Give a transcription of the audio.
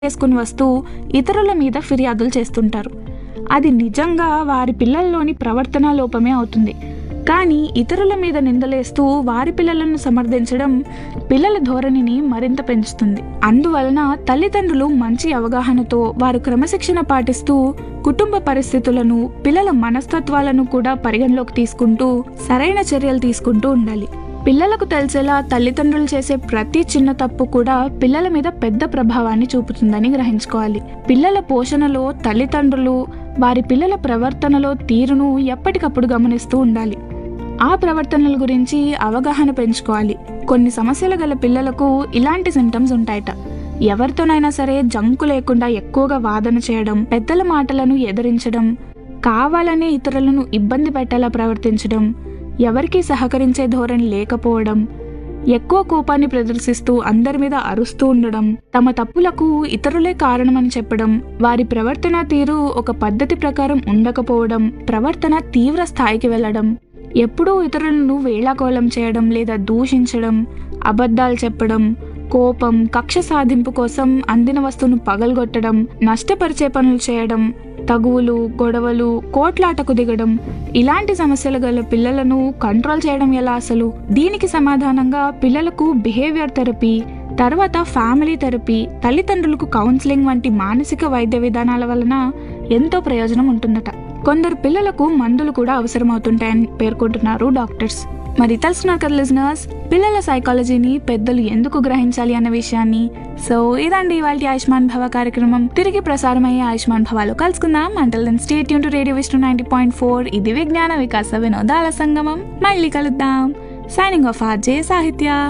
చేసుకుని వస్తూ ఇతరుల మీద ఫిర్యాదులు చేస్తుంటారు అది నిజంగా వారి పిల్లల్లోని ప్రవర్తన లోపమే అవుతుంది కానీ ఇతరుల మీద నిందలేస్తూ వారి పిల్లలను సమర్థించడం పిల్లల ధోరణిని మరింత పెంచుతుంది అందువలన తల్లిదండ్రులు మంచి అవగాహనతో వారు క్రమశిక్షణ పాటిస్తూ కుటుంబ పరిస్థితులను పిల్లల మనస్తత్వాలను కూడా పరిగణలోకి తీసుకుంటూ సరైన చర్యలు తీసుకుంటూ ఉండాలి పిల్లలకు తెలిసేలా తల్లిదండ్రులు చేసే ప్రతి చిన్న తప్పు కూడా పిల్లల మీద పెద్ద ప్రభావాన్ని చూపుతుందని గ్రహించుకోవాలి పిల్లల పోషణలో తల్లిదండ్రులు వారి పిల్లల ప్రవర్తనలో తీరును ఎప్పటికప్పుడు గమనిస్తూ ఉండాలి ఆ ప్రవర్తనల గురించి అవగాహన పెంచుకోవాలి కొన్ని సమస్యలు గల పిల్లలకు ఇలాంటి సిమ్టమ్స్ ఉంటాయట ఎవరితోనైనా సరే జంకు లేకుండా ఎక్కువగా వాదన చేయడం పెద్దల మాటలను ఎదిరించడం కావాలనే ఇతరులను ఇబ్బంది పెట్టేలా ప్రవర్తించడం ఎవరికీ సహకరించే ధోరణి లేకపోవడం ఎక్కువ కోపాన్ని ప్రదర్శిస్తూ అందరి మీద అరుస్తూ ఉండడం తమ తప్పులకు ఇతరులే కారణమని చెప్పడం వారి ప్రవర్తన తీరు ఒక పద్ధతి ప్రకారం ఉండకపోవడం ప్రవర్తన తీవ్ర స్థాయికి వెళ్ళడం ఎప్పుడూ ఇతరులను వేళాకోళం చేయడం లేదా దూషించడం అబద్ధాలు చెప్పడం కోపం కక్ష సాధింపు కోసం అందిన వస్తువును పగలగొట్టడం నష్టపరిచే పనులు చేయడం తగువులు గొడవలు కోట్లాటకు దిగడం ఇలాంటి సమస్యలు గల పిల్లలను కంట్రోల్ చేయడం ఎలా అసలు దీనికి సమాధానంగా పిల్లలకు బిహేవియర్ థెరపీ తర్వాత ఫ్యామిలీ థెరపీ తల్లిదండ్రులకు కౌన్సిలింగ్ వంటి మానసిక వైద్య విధానాల వలన ఎంతో ప్రయోజనం ఉంటుందట కొందరు పిల్లలకు మందులు కూడా అవసరమవుతుంటాయని పేర్కొంటున్నారు డాక్టర్స్ మరి తెలుసున్నారు కదా లిజనర్స్ పిల్లల సైకాలజీని పెద్దలు ఎందుకు గ్రహించాలి అన్న విషయాన్ని సో ఇదండి ఇవాళ ఆయుష్మాన్ భవ కార్యక్రమం తిరిగి ప్రసారమయ్యే ఆయుష్మాన్ భవాలో కలుసుకుందాం అంటల్ దెన్ స్టేట్ యూన్ to radio Vishnu ninety point four ఇది విజ్ఞాన వికాస వినోదాల సంగమం మళ్ళీ కలుద్దాం సైనింగ్ ఆఫ్ ఆర్జే సాహిత్య